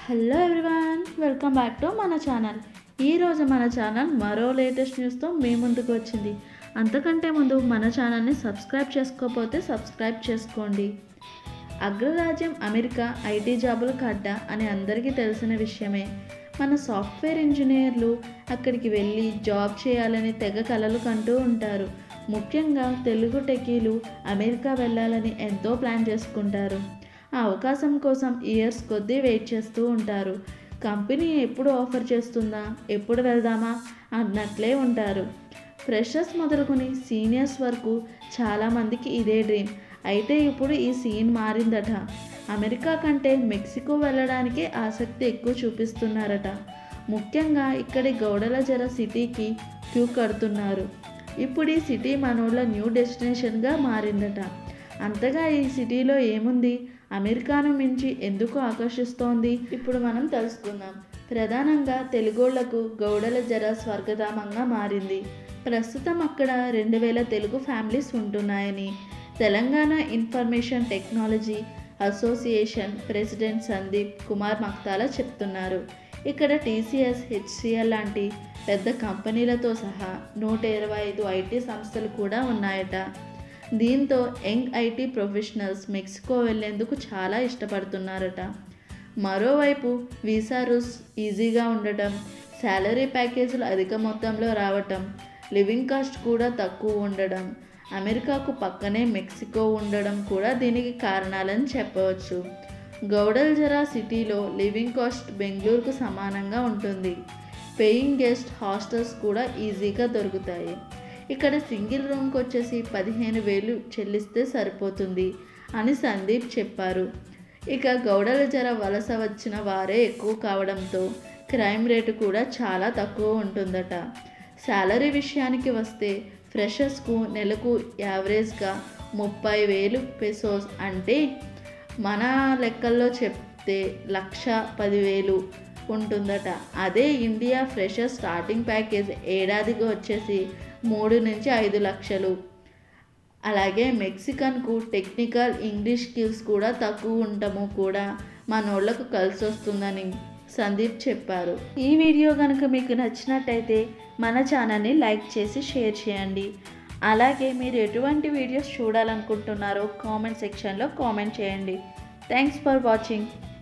hello everyone welcome back to మన channel ఈరోజు మన ఛానల్ మరో లేటెస్ట్ న్యూస్తో మీ ముందుకు వచ్చింది అంతకంటే ముందు మన ఛానల్ని సబ్స్క్రైబ్ చేసుకోకపోతే సబ్స్క్రైబ్ చేసుకోండి అగ్రరాజ్యం అమెరికా ఐటీ జాబులకు అడ్డ అని అందరికీ తెలిసిన విషయమే మన సాఫ్ట్వేర్ ఇంజనీర్లు అక్కడికి వెళ్ళి జాబ్ చేయాలని తెగ కలలు కంటూ ఉంటారు ముఖ్యంగా తెలుగు టెకీలు అమెరికా వెళ్ళాలని ఎంతో ప్లాన్ చేసుకుంటారు ఆ అవకాశం కోసం ఇయర్స్ కొద్దీ వెయిట్ చేస్తూ ఉంటారు కంపెనీ ఎప్పుడు ఆఫర్ చేస్తుందా ఎప్పుడు వెళ్దామా అన్నట్లే ఉంటారు ఫ్రెషర్స్ మొదలుకొని సీనియర్స్ వరకు చాలామందికి ఇదే డ్రీమ్ అయితే ఇప్పుడు ఈ సీన్ మారిందట అమెరికా కంటే మెక్సికో వెళ్ళడానికే ఆసక్తి ఎక్కువ చూపిస్తున్నారట ముఖ్యంగా ఇక్కడి గౌడల జర సిటీకి క్యూ కడుతున్నారు ఇప్పుడు ఈ సిటీ మనోళ్ళ న్యూ డెస్టినేషన్గా మారిందట అంతగా ఈ సిటీలో ఏముంది అమెరికాను మించి ఎందుకు ఆకర్షిస్తోంది ఇప్పుడు మనం తెలుసుకుందాం ప్రధానంగా తెలుగోళ్లకు గౌడల జర స్వర్గధామంగా మారింది ప్రస్తుతం అక్కడ రెండు వేల తెలుగు ఫ్యామిలీస్ ఉంటున్నాయని Telangana information technology association president Sandeep Kumar Maktala చెప్తున్నారు ఇక్కడ టీసీఎస్ హెచ్సిఎల్ లాంటి పెద్ద కంపెనీలతో సహా నూట ఇరవై ఐదు ఐటీ సంస్థలు కూడా ఉన్నాయట దీంతో యంగ్ ఐటీ ప్రొఫెషనల్స్ మెక్సికో వెళ్లేందుకు చాలా ఇష్టపడుతున్నారట మరోవైపు వీసా రూల్స్ ఈజీగా ఉండటం శాలరీ ప్యాకేజీలు అధిక మొత్తంలో రావటం లివింగ్ కాస్ట్ కూడా తక్కువ ఉండడం అమెరికాకు పక్కనే మెక్సికో ఉండడం కూడా దీనికి కారణాలని చెప్పవచ్చు గౌడల్జరా సిటీలో లివింగ్ కాస్ట్ బెంగళూరుకు సమానంగా ఉంటుంది పేయింగ్ గెస్ట్ హాస్టల్స్ కూడా ఈజీగా దొరుకుతాయి ఇక్కడ సింగిల్ రూమ్కి వచ్చేసి పదిహేను వేలు చెల్లిస్తే సరిపోతుంది అని సందీప్ చెప్పారు ఇక గౌడల జర వలస వచ్చిన వారే ఎక్కువ కావడంతో క్రైమ్ రేటు కూడా చాలా తక్కువ ఉంటుందట శాలరీ విషయానికి వస్తే ఫ్రెషర్స్కు నెలకు యావరేజ్గా ముప్పై వేలు పెసోస్ అంటే మన లెక్కల్లో చెప్తే లక్ష పదివేలు ఉంటుందట అదే ఇండియా ఫ్రెషర్ స్టార్టింగ్ ప్యాకేజ్ ఏడాదికి వచ్చేసి మూడు నుంచి ఐదు లక్షలు అలాగే మెక్సికన్కు టెక్నికల్ ఇంగ్లీష్ స్కిల్స్ కూడా తక్కువ ఉండటము కూడా మనోళ్లకు కలిసి వస్తుందని సందీప్ చెప్పారు ఈ వీడియో కనుక మీకు నచ్చినట్టయితే మన ఛానల్ని లైక్ చేసి షేర్ చేయండి అలాగే మీరు ఎటువంటి వీడియోస్ చూడాలనుకుంటున్నారో కామెంట్ సెక్షన్లో కామెంట్ చేయండి థ్యాంక్స్ ఫర్ వాచింగ్